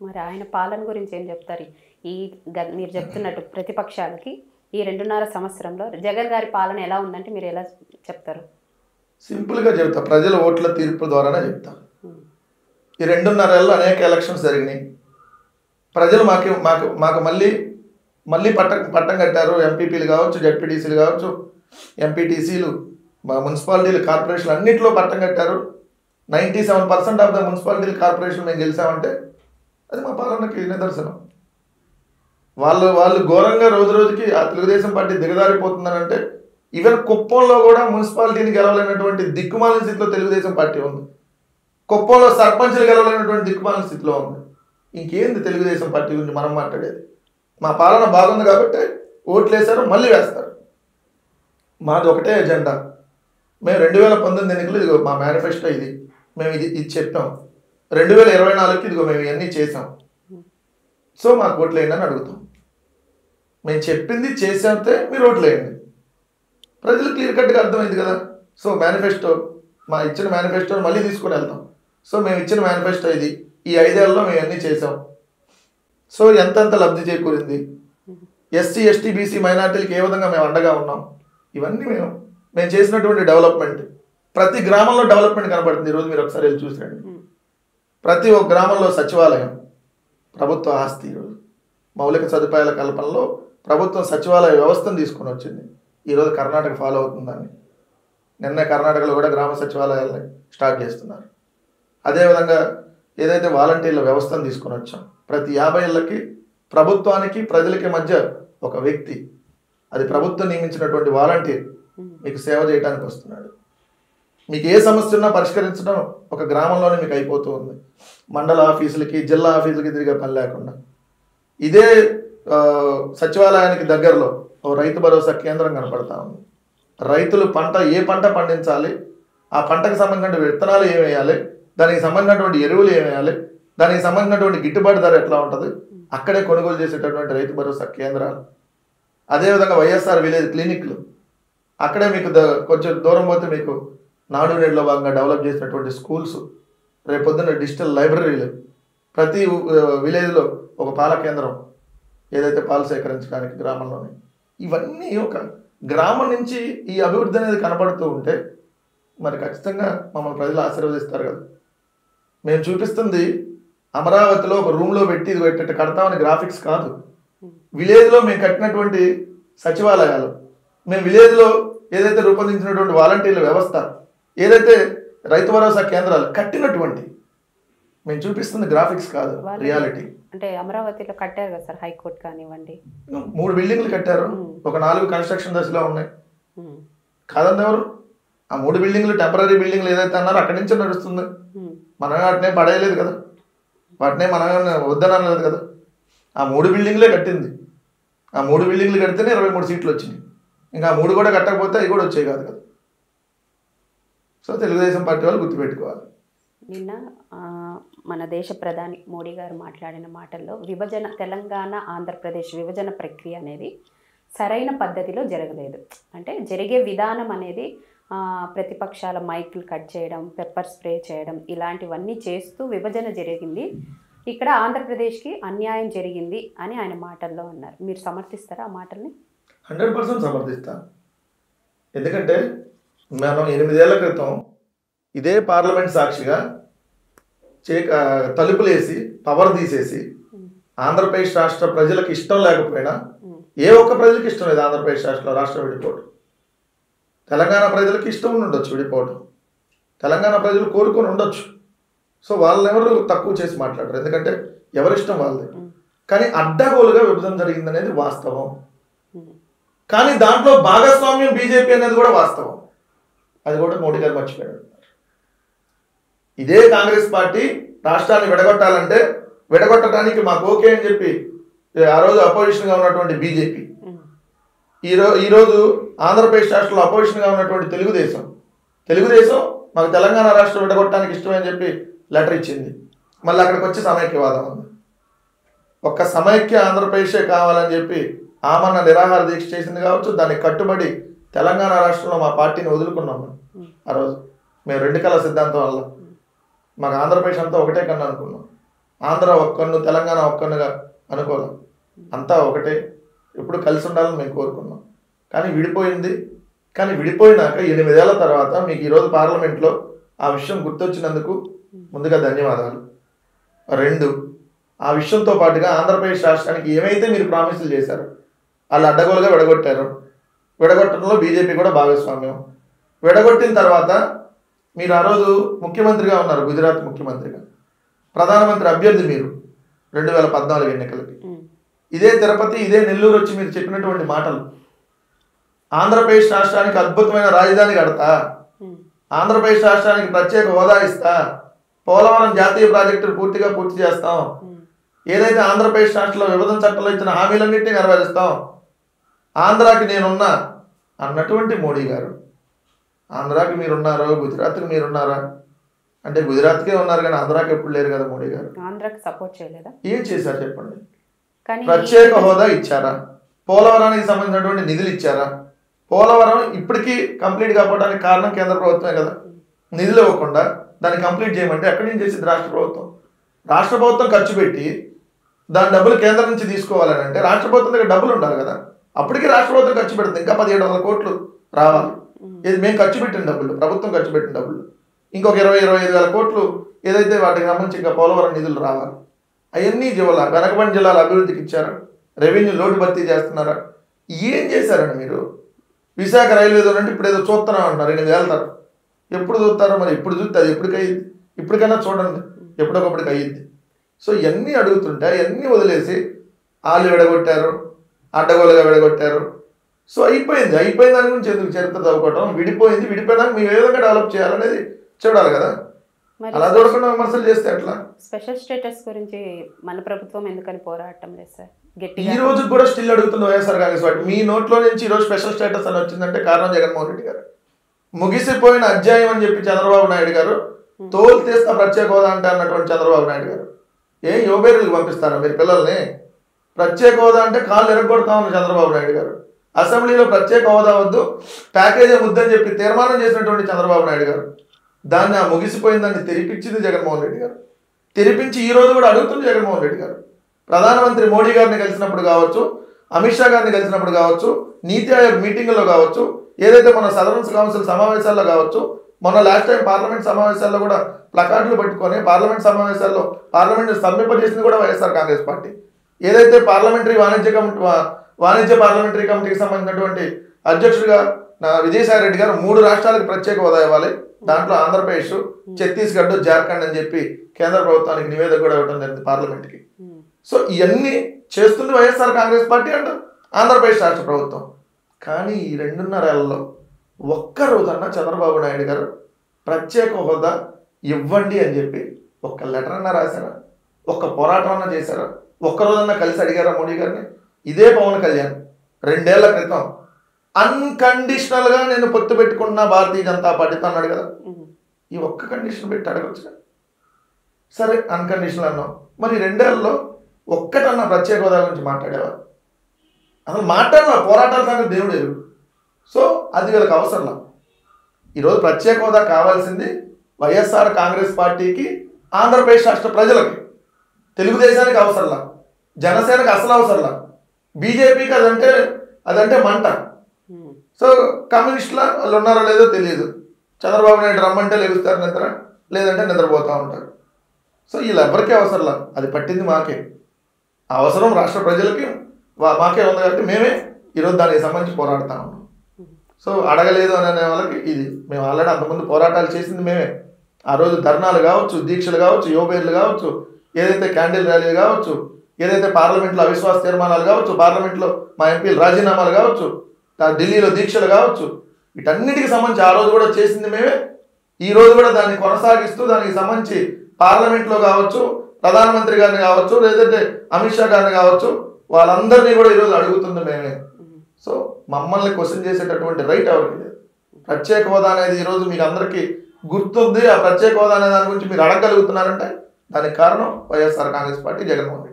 మరి ఆయన పాలన గురించి ఏం చెప్తారు ఈ గ- మీరు చెప్తున్నట్టు ప్రతిపక్షాలకి ఈ రెండున్నర సంవత్సరంలో జగన్ గారి పాలన ఎలా ఉందంటే మీరు ఎలా చెప్తారు సింపుల్గా చెప్తా ప్రజల ఓట్ల తీర్పు ద్వారానే చెప్తా ఉమ్. ఈ రెండున్నరేళ్ళు అనేక ఎలక్షన్స్ జరిగినాయి ప్రజలు మాకు మాకు మాకు మళ్ళీ మళ్ళీ పట్ట పట్టం కట్టారు ఎంపీపీలు కావచ్చు జడ్పీటీసీలు కావచ్చు ఎంపీటీసీలు మా మున్సిపాలిటీలు కార్పొరేషన్లు అన్నింటిలో పట్టం కట్టారు ninety seven percent of the మున్సిపాలిటీలు కార్పొరేషన్ మేము గెలిచామంటే అది మా పాలనకి నిదర్శనం వాళ్ళు వాళ్ళు ఘోరంగా రోజు రోజుకి ఆ తెలుగుదేశం పార్టీ దిగజారిపోతుందని అంటే ఈవెన్ కుప్పంలో కూడా మున్సిపాలిటీని గెలవలేనటువంటి దిక్కుమాలిన స్థితిలో తెలుగుదేశం పార్టీ ఉంది కుప్పంలో సర్పంచ్లు గెలవలేనటువంటి దిక్కుమాలిన స్థితిలో ఉంది ఇంకేంది తెలుగుదేశం పార్టీ గురించి మనం మాట్లాడేది మా పాలన బాగుంది కాబట్టి ఓట్లు వేశారు మళ్ళీ వేస్తారు మాది ఒకటే ఎజెండా మేము రెండు వేల పంతొమ్మిది ఎన్నికలు ఇదిగో మా మేనిఫెస్టో ఇది మేము ఇది ఇది చెప్పాం రెండు వేల ఇరవై నాలుగుకి ఇదిగో మేము ఇవన్నీ చేసాం సో మాకు ఓట్లు వేయండి అని అడుగుతాం మేము చెప్పింది చేసేస్తే మీరు ఓట్లు వేయండి ప్రజలు క్లియర్ కట్గా అర్థమైంది కదా సో మేనిఫెస్టో మా ఇచ్చిన మేనిఫెస్టోని మళ్ళీ తీసుకొని వెళ్తాం సో మేము ఇచ్చిన మేనిఫెస్టో ఇది ఈ ఐదేళ్లలో మేము అన్నీ చేసాం సో ఎంతెంత లబ్ధి చేకూరింది ఎస్సీ ఎస్టీ బీసీ మైనార్టీలకు ఏ విధంగా మేము అండగా ఉన్నాం ఇవన్నీ మేము మేము చేసినటువంటి డెవలప్మెంట్ ప్రతి గ్రామంలో డెవలప్మెంట్ కనబడుతుంది ఈరోజు మీరు ఒకసారి వెళ్ళి చూసిరండి ఉమ్. ప్రతి ఒక్క గ్రామంలో సచివాలయం ప్రభుత్వ ఆస్తి ఈరోజు మౌలిక సదుపాయాల కల్పనలో ప్రభుత్వం సచివాలయ వ్యవస్థను తీసుకొని వచ్చింది ఈరోజు కర్ణాటక ఫాలో అవుతుందని నిన్న కర్ణాటకలో కూడా గ్రామ సచివాలయాలని స్టార్ట్ చేస్తున్నారు అదేవిధంగా ఏదైతే వాలంటీర్ల వ్యవస్థను తీసుకొని వచ్చాం ప్రతి యాభై ఏళ్ళకి ప్రభుత్వానికి ప్రజలకి మధ్య ఒక వ్యక్తి అది ప్రభుత్వం నియమించినటువంటి వాలంటీర్ ఉమ్. మీకు సేవ చేయడానికి వస్తున్నాడు మీకు ఏ సమస్య ఉన్నా పరిష్కరించడం ఒక గ్రామంలోనే మీకు అయిపోతూ ఉంది మండల ఆఫీసులకి జిల్లా ఆఫీసులకి తిరిగే పని లేకుండా ఇదే ఆ, సచివాలయానికి దగ్గరలో ఓ రైతు భరోసా కేంద్రం కనపడతా ఉంది రైతులు పంట ఏ పంట పండించాలి ఆ పంటకు సంబంధించిన విత్తనాలు ఏం వేయాలి దానికి సంబంధించినటువంటి ఎరువులు ఏం వేయాలి దానికి సంబంధించినటువంటి గిట్టుబాటు ధర ఎట్లా ఉంటుంది అక్కడే కొనుగోలు చేసేటటువంటి రైతు భరోసా కేంద్రాలు అదేవిధంగా వైఎస్ఆర్ విలేజ్ క్లినిక్లు అక్కడే మీకు ద- కొంచెం దూరం పోతే మీకు నాడు నేడులో భాగంగా డెవలప్ చేసినటువంటి స్కూల్స్ రేపొద్దున డిజిటల్ లైబ్రరీలు ప్రతి ఆ, విలేజ్లో ఒక పాల కేంద్రం ఏదైతే పాలు సేకరించడానికి గ్రామంలోనే ఇవన్నీ ఒక గ్రామం నుంచి ఈ అభివృద్ధి అనేది కనపడుతూ ఉంటే మరి ఖచ్చితంగా మమ్మల్ని ప్రజలు ఆశీర్వదిస్తారు కదా మేము చూపిస్తుంది అమరావతిలో ఒక రూమ్లో పెట్టి ఇది పెట్టేట్టు కడతామని గ్రాఫిక్స్ కాదు విలేజ్లో మేము కట్టినటువంటి సచివాలయాలు మేము విలేజ్లో ఏదైతే రూపొందించినటువంటి వాలంటీర్ల వ్యవస్థ ఏదైతే రైతు భరోసా కేంద్రాలు కట్టినటువంటి మేము చూపిస్తుంది గ్రాఫిక్స్ కాదు వాళ్ళు- రియాలిటీ అంటే అమరావతిలో కట్టారు కదా సార్ హైకోర్టు కానివ్వండి మూడు బిల్డింగ్లు కట్టారు మ్మ్. ఒక నాలుగు కన్స్ట్రక్షన్ దశలో ఉన్నాయి ఉమ్. కాదండి ఎవరు ఆ మూడు బిల్డింగ్లు టెంపరీ బిల్డింగ్లు ఏదైతే అన్నారో అక్కడి నుంచే నడుస్తుంది ఉమ్. మనం వాటినే పడేయలేదు కదా వాటినే మనం వద్దనలేదు కదా ఆ మూడు బిల్డింగ్లే కట్టింది ఆ మూడు బిల్డింగ్లు కడితేనే ఇరవై మూడు సీట్లు వచ్చినాయి ఇంకా ఆ మూడు కూడా కట్టకపోతే అవి కూడా వచ్చాయి కాదు కదా సో తెలుగుదేశం పార్టీ వాళ్ళు గుర్తుపెట్టుకోవాలి నిన్న ఆ, మన దేశ ప్రధాని మోడీ గారు మాట్లాడిన మాటల్లో విభజన తెలంగాణ ఆంధ్రప్రదేశ్ విభజన ప్రక్రియ అనేది సరైన పద్ధతిలో జరగలేదు అంటే జరిగే విధానం అనేది ఆ, ప్రతిపక్షాల మైకులు కట్ చేయడం పెప్పర్ స్ప్రే చేయడం ఇలాంటివన్నీ చేస్తూ విభజన జరిగింది ఇక్కడ ఆంధ్రప్రదేశ్కి అన్యాయం జరిగింది అని ఆయన మాటల్లో అన్నారు మీరు సమర్థిస్తారా ఆ మాటల్ని హండ్రెడ్ పర్సెంట్ సమర్థిస్తాను ఎందుకంటే మనం ఎనిమిదేళ్ల క్రితం ఇదే పార్లమెంట్ సాక్షిగా చే తలుపులేసి పవర్ తీసేసి ఆంధ్రప్రదేశ్ రాష్ట్ర ప్రజలకు ఇష్టం లేకపోయినా ఉమ్, ఏ ఒక్క ప్రజలకు ఇష్టం లేదు ఆంధ్రప్రదేశ్ రాష్ట్రంలో రాష్ట్రం విడిపోవడం తెలంగాణ ప్రజలకు ఇష్టం ఉండి ఉండొచ్చు విడిపోవడం తెలంగాణ ప్రజలు కోరుకొని ఉండొచ్చు సో వాళ్ళని ఎవరు తక్కువ చేసి మాట్లాడరు ఎందుకంటే ఎవరిష్టం వాళ్ళది ఉమ్, కానీ అడ్డగోలుగా విభజన జరిగిందనేది వాస్తవం ఉమ్, కానీ దాంట్లో భాగస్వామ్యం బీజేపీ అనేది కూడా వాస్తవం అది కూడా మోడీ గారు మర్చిపోయాడు ఇదే కాంగ్రెస్ పార్టీ రాష్ట్రాన్ని విడగొట్టాలంటే విడగొట్టడానికి మాకు ఓకే అని చెప్పి ఆ రోజు అపోజిషన్గా ఉన్నటువంటి బీజేపీ ఉమ్, ఈరోజు ఈరోజు ఆంధ్రప్రదేశ్ రాష్ట్రంలో అపోజిషన్గా ఉన్నటువంటి తెలుగుదేశం తెలుగుదేశం మాకు తెలంగాణ రాష్ట్రం విడగొట్టడానికి ఇష్టమని చెప్పి లెటర్ ఇచ్చింది మళ్ళీ అక్కడికి వచ్చి సమైక్యవాదం ఉంది ఒక్క సమైక్య ఆంధ్రప్రదేశే కావాలని చెప్పి ఆమన్న నిరాహార దీక్ష చేసింది కావచ్చు దానికి కట్టుబడి తెలంగాణ రాష్ట్రంలో మా పార్టీని వదులుకున్నాం మేము ఉమ్, ఆ రోజు మేము రెండు కళ సిద్ధాంతం వల్ల మాకు ఆంధ్రప్రదేశ్ అంతా ఒకటే కన్నా అనుకున్నాం ఆంధ్ర ఒక్కను తెలంగాణ ఒక్కనుగా అనుకోలేం అంతా ఒకటే ఎప్పుడు కలిసి ఉండాలని మేము కోరుకున్నాం కానీ విడిపోయింది కానీ విడిపోయినాక ఎనిమిదేళ్ల తర్వాత మీకు ఈరోజు పార్లమెంట్లో ఆ విషయం గుర్తొచ్చినందుకు ముందుగా ధన్యవాదాలు రెండు ఆ విషయంతో పాటుగా ఆంధ్రప్రదేశ్ రాష్ట్రానికి ఏమైతే మీరు ప్రామిసులు చేశారో వాళ్ళు అడ్డగోలుగా విడగొట్టారు విడగొట్టడంలో బీజేపీ కూడా భాగస్వామ్యం విడగొట్టిన తర్వాత మీరు ఆ రోజు ముఖ్యమంత్రిగా ఉన్నారు గుజరాత్ ముఖ్యమంత్రిగా ప్రధానమంత్రి అభ్యర్థి మీరు రెండు వేల పద్నాలుగు ఎన్నికలకి ఉమ్, ఇదే తిరుపతి ఇదే నెల్లూరు వచ్చి మీరు చెప్పినటువంటి మాటలు ఆంధ్రప్రదేశ్ రాష్ట్రానికి అద్భుతమైన రాజధాని కడతా ఉమ్, ఆంధ్రప్రదేశ్ రాష్ట్రానికి ప్రత్యేక హోదా ఇస్తా పోలవరం జాతీయ ప్రాజెక్టును పూర్తిగా పూర్తి చేస్తాం ఉమ్, ఏదైతే ఆంధ్రప్రదేశ్ రాష్ట్రంలో విభజన చట్టంలో ఇచ్చిన హామీలన్నింటినీ నెరవేరుస్తాం ఆంధ్రాకి నేనున్నా అన్నటువంటి మోడీ గారు ఆంధ్రాకి మీరున్నారో గుజరాత్కి మీరున్నారా అంటే గుజరాత్కే ఉన్నారు కానీ ఆంధ్రాకి ఎప్పుడు లేరు కదా మోడీ గారు ఆంధ్రాకి సపోర్ట్ చేయలేదా ఏం చేశారు చెప్పండి కానీ ప్రత్యేక హోదా ఇచ్చారా పోలవరానికి సంబంధించినటువంటి నిధులు ఇచ్చారా పోలవరం ఇప్పటికీ కంప్లీట్ కాకపోవడానికి కారణం కేంద్ర ప్రభుత్వమే కదా నిధులు ఇవ్వకుండా దాన్ని కంప్లీట్ చేయమంటే ఎక్కడి నుంచి చేసింది రాష్ట్ర ప్రభుత్వం రాష్ట్ర ప్రభుత్వం ఖర్చు పెట్టి దాని డబ్బులు కేంద్రం నుంచి తీసుకోవాలని అంటే రాష్ట్ర ప్రభుత్వం దగ్గర డబ్బులు ఉండాలి కదా అప్పటికి రాష్ట్ర ప్రభుత్వం ఖర్చు పెడుతుంది ఇంకా పదిహేడు వందల కోట్లు రావాలి ఇది మేము ఖర్చు పెట్టిన డబ్బులు ప్రభుత్వం ఖర్చు పెట్టిన డబ్బులు ఇంకొక ఇరవై ఇరవై ఐదు వేల కోట్లు ఏదైతే వాటికి సంబంధించి ఇంకా పోలవరం నిధులు రావాలి అవన్నీ జిల్లాల వెనకబడిన జిల్లాల అభివృద్ధికి ఇచ్చారా రెవెన్యూ లోటు భర్తీ చేస్తున్నారా ఏం చేశారండి మీరు విశాఖ రైల్వే జోన్ అంటే ఇప్పుడు ఏదో చూస్తున్నాం అంటున్నారు ఎనిమిది వెళ్తారు ఎప్పుడు చూస్తారో మరి ఇప్పుడు చూస్తే అది ఎప్పటికి అయ్యింది ఇప్పటికైనా చూడండి ఎప్పటికప్పటికి అయ్యింది సో ఇవన్నీ అడుగుతుంటే అవన్నీ వదిలేసి వాళ్ళు విడగొట్టారు అడ్డగోలుగా విడగొట్టారు సో అయిపోయింది అయిపోయిన దాని గురించి ఎందుకు చరిత్ర చదువుకోవటం విడిపోయింది విడిపోయినాక మేము ఏ విధంగా డెవలప్ చేయాలనేది చూడాలి కదా మరి అలా చూడకుండా విమర్శలు చేస్తే ఎట్లా స్పెషల్ స్టేటస్ గురించి మన ప్రభుత్వం ఎందుకని పోరాటం లేదు సార్ ఈ గట్టిగా రోజు కూడా స్టిల్ అడుగుతుంది వైఎస్ఆర్ కాంగ్రెస్ పార్టీ మీ నోట్లో నుంచి ఈ రోజు స్పెషల్ స్టేటస్ అని వచ్చిందంటే కారణం జగన్మోహన్ రెడ్డి గారు ముగిసిపోయిన అధ్యాయం అని చెప్పి చంద్రబాబు నాయుడు గారు తోలు తీస్తా ప్రత్యేక హోదా అంటే అన్నటువంటి చంద్రబాబు నాయుడు గారు ఏ యువబేరులకు పంపిస్తారా మీరు పిల్లల్ని ప్రత్యేక హోదా అంటే కాళ్ళు ఎరగొడతా ఉన్న చంద్రబాబు నాయుడు గారు అసెంబ్లీలో ప్రత్యేక హోదా వద్దు ప్యాకేజీ వద్దని చెప్పి తీర్మానం చేసినటువంటి చంద్రబాబు నాయుడు గారు దాన్ని ఆ ముగిసిపోయిన దాన్ని తెరిపించింది జగన్మోహన్ రెడ్డి గారు తెరిపించి ఈ రోజు కూడా అడుగుతుంది జగన్మోహన్ రెడ్డి గారు ప్రధానమంత్రి మోడీ గారిని కలిసినప్పుడు కావచ్చు అమిత్ షా గారిని కలిసినప్పుడు కావచ్చు నీతి ఆయోగ్ మీటింగుల్లో కావచ్చు ఏదైతే మన సదరన్ కౌన్సిల్ సమావేశాల్లో కావచ్చు మొన్న లాస్ట్ టైం పార్లమెంట్ సమావేశాల్లో కూడా ప్లకార్డులు పట్టుకొని పార్లమెంట్ సమావేశాల్లో పార్లమెంట్ స్తంభింపజేసింది కూడా వైఎస్ఆర్ కాంగ్రెస్ పార్టీ ఏదైతే పార్లమెంటరీ వాణిజ్య కమిటీ వా- వాణిజ్య పార్లమెంటరీ కమిటీకి సంబంధించినటువంటి అధ్యక్షుడిగా నా విజయసాయి రెడ్డి గారు మూడు రాష్ట్రాలకు ప్రత్యేక హోదా ఇవ్వాలి దాంట్లో ఆంధ్రప్రదేశ్ ఛత్తీస్గఢ్ జార్ఖండ్ అని చెప్పి కేంద్ర ప్రభుత్వానికి నివేదిక కూడా ఇవ్వడం జరిగింది పార్లమెంట్కి ఉమ్, సో ఇవన్నీ చేస్తుంది YSR Congress party and Andhra Pradesh రాష్ట్ర ప్రభుత్వం కానీ ఈ రెండున్నరేళ్లలో ఒక్క రోజన్నా చంద్రబాబు నాయుడు గారు ప్రత్యేక హోదా ఇవ్వండి అని చెప్పి ఒక్క లెటర్ అన్నా రాశారా ఒక్క పోరాటం అన్నా చేశారా ఒక్క రోజన్నా కలిసి అడిగారా మోడీ గారిని ఇదే పవన్ కళ్యాణ్ రెండేళ్ల క్రితం అన్కండిషనల్ గా నేను పొత్తు పెట్టుకున్న భారతీయ జనతా పార్టీతో అన్నాడు కదా ఉమ్, ఈ ఒక్క కండిషన్ పెట్టి అడగచ్చు కదా సరే అన్కండిషనల్ అన్నాం మరి రెండేళ్లలో ఒక్కటన్నా ప్రత్యేక హోదా గురించి మాట్లాడేవా అసలు మాట్లాడిన పోరాటాల సంగతి దేవుడు ఎరుగు సో అది వీళ్ళకి అవసరం ఈరోజు ప్రత్యేక హోదా కావాల్సింది వైఎస్ఆర్ కాంగ్రెస్ పార్టీకి ఆంధ్రప్రదేశ్ రాష్ట్ర ప్రజలకి తెలుగుదేశానికి అవసరంలా జనసేనకి అసలు అవసరంలా బీజేపీకి అదంటే అదంటే మంట ఉమ్, సో కమ్యూనిస్టుల వాళ్ళు ఉన్నారో లేదో తెలియదు చంద్రబాబు నాయుడు రమ్మంటే లెగుస్తారు నిద్ర లేదంటే నిద్రపోతూ ఉంటారు సో వీళ్ళెవ్వరికీ అవసరంలా అది పట్టింది మాకే ఆ అవసరం రాష్ట్ర ప్రజలకి వా- మాకే ఉంది కాబట్టి మేమే ఈరోజు దానికి సంబంధించి పోరాడుతా ఉన్నాం సో అడగలేదు అని అనే వాళ్ళకి ఇది మేము ఆల్రెడీ అంతకుముందు పోరాటాలు చేసింది మేమే ఆ రోజు ధర్నాలు కావచ్చు దీక్షలు కావచ్చు యువపేర్లు కావచ్చు ఏదైతే క్యాండిల్ ర్యాలీలు కావచ్చు ఏదైతే పార్లమెంట్లో అవిశ్వాస తీర్మానాలు కావచ్చు పార్లమెంట్లో మా ఎంపీలు రాజీనామాలు కావచ్చు ఆ ఢిల్లీలో దీక్షలు కావచ్చు వీటన్నిటికి సంబంధించి ఆ రోజు కూడా చేసింది మేమే ఈ రోజు కూడా దాన్ని కొనసాగిస్తూ దానికి సంబంధించి పార్లమెంట్లో కావచ్చు ప్రధానమంత్రి గారిని కావచ్చు లేదంటే అమిత్ షా గారిని కావచ్చు వాళ్ళందరినీ కూడా ఈరోజు అడుగుతుంది మేమే ఉమ్, సో మమ్మల్ని క్వశ్చన్ చేసేటటువంటి రైట్ ఎవరికి లేదు ప్రత్యేక హోదా అనేది ఈరోజు మీకు అందరికీ గుర్తుంది ఆ ప్రత్యేక హోదా అనే దాని గురించి మీరు అడగగలుగుతున్నారంటే దానికి కారణం వైఎస్ఆర్ కాంగ్రెస్ పార్టీ జగన్మోహన్ రెడ్డి